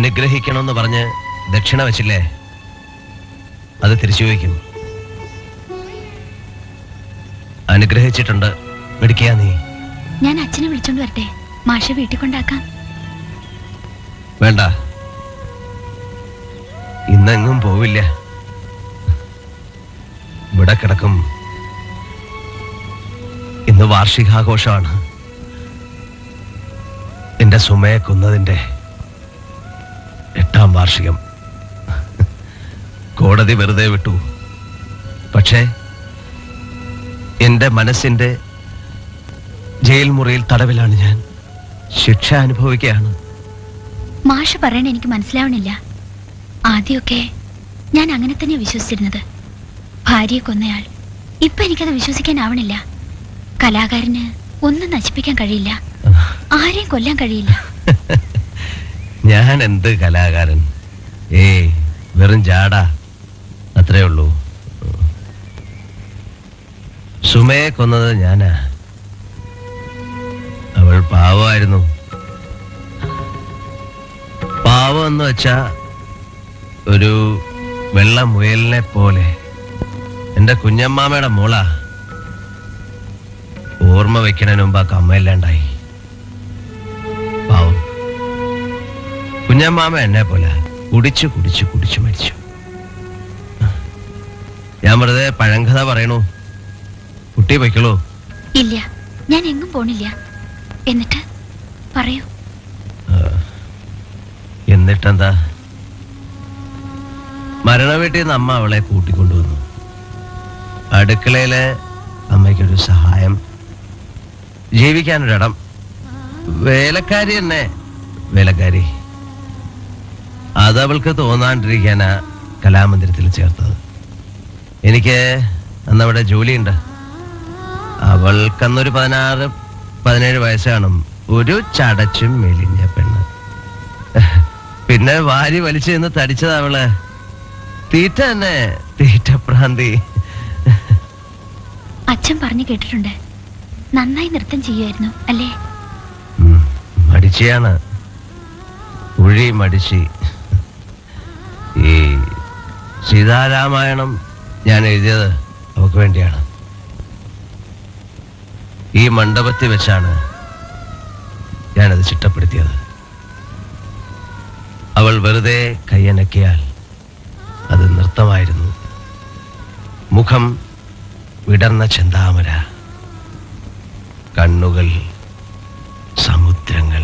അനുഗ്രഹിക്കണമെന്ന് പറഞ്ഞ് ദക്ഷിണ വെച്ചില്ലേ അത് തിരിച്ചു വയ്ക്കും അനുഗ്രഹിച്ചിട്ടുണ്ട് മിടിക്കുക നീ ഞാൻ അച്ഛനെ വിളിച്ചോണ്ട് വരട്ടെ മാഷ വീട്ടിൽ കൊണ്ടാക്കാം വേണ്ട ഇന്നെങ്ങും പോവില്ല ഇവിടെ കിടക്കും ഇന്ന് വാർഷികാഘോഷമാണ് എന്റെ സുമയെ കൊന്നതിന്റെ എട്ടാം വാർഷികം കോടതി വെറുതെ വിട്ടു പക്ഷേ എന്റെ മനസ്സിന്റെ ജയിൽ മുറിയിൽ തടവിലാണ് ഞാൻ ശിക്ഷ അനുഭവിക്കുകയാണ് മാഷ് പറയണ എനിക്ക് മനസ്സിലാവണില്ല ആദ്യമൊക്കെ ഞാൻ അങ്ങനെ തന്നെ വിശ്വസിച്ചിരുന്നത് ഭാര്യയെ കൊന്നയാൾ ഇപ്പൊ എനിക്കത് വിശ്വസിക്കാനാവണില്ല കലാകാരന് ഒന്നും നശിപ്പിക്കാൻ കഴിയില്ല ആരെയും കൊല്ലാൻ കഴിയില്ല ഞാൻ എന്ത് കലാകാരൻ ഏയ് വെറും ജാട അത്രേ ഉള്ളൂ സുമയെ കൊന്നത് ഞാനാ അവൾ പാവമായിരുന്നു പാവം എന്ന് വെച്ചാ ഒരു വെള്ള മുയലിനെ പോലെ എന്റെ കുഞ്ഞമ്മാമയുടെ മോള ഓർമ്മ വെക്കണതിന് മുമ്പ് ആ കമ്മയില്ലാണ്ടായി പാവം കുഞ്ഞമ്മാമ എന്നെ പോലെ കുടിച്ചു കുടിച്ചു കുടിച്ചു മരിച്ചു ഞാൻ വെറുതെ പഴങ്കഥ പറയണു കുട്ടി വയ്ക്കുള്ളൂ ഇല്ല ഞാൻ എങ്ങും പോണില്ല എന്നിട്ട് പറയൂ എന്നിട്ടെന്താ മരണ വീട്ടിൽ നിന്ന് അമ്മ അവളെ കൂട്ടിക്കൊണ്ടുവന്നു അടുക്കളയിലെ അമ്മയ്ക്കൊരു സഹായം ജീവിക്കാനൊരിടം വേലക്കാരി തന്നെ വേലക്കാരി അതവൾക്ക് തോന്നാണ്ടിരിക്കാനാ കലാമന്ദിരത്തിൽ ചേർത്തത് എനിക്ക് അന്നവിടെ ജോലിയുണ്ട് അവൾക്കന്നൊരു പതിനാറ് പതിനേഴ് വയസ്സ് കാണും ഒരു ചടച്ചും മെലിഞ്ഞ പെണ്ണ് പിന്നെ വാരി വലിച്ചു നിന്ന് തടിച്ചത് അവള് തീറ്റ തന്നെ തീറ്റപ്രാന്തി അച്ഛൻ പറഞ്ഞു കേട്ടിട്ടുണ്ട് നന്നായി നൃത്തം ചെയ്യുമായിരുന്നു അല്ലേ ഉം, മടിച്ചിയാണ് ഉഴി മടിച്ചി ഈ സീതാരാമായണം ഞാൻ എഴുതിയത് അവക്ക് വേണ്ടിയാണ് ഈ മണ്ഡപത്തിൽ വെച്ചാണ് ഞാനത് ചിട്ടപ്പെടുത്തിയത് അവൾ വെറുതെ കയ്യനക്കിയാൽ അത് നൃത്തമായിരുന്നു മുഖം വിടർന്ന ചെന്താമര കണ്ണുകൾ സമുദ്രങ്ങൾ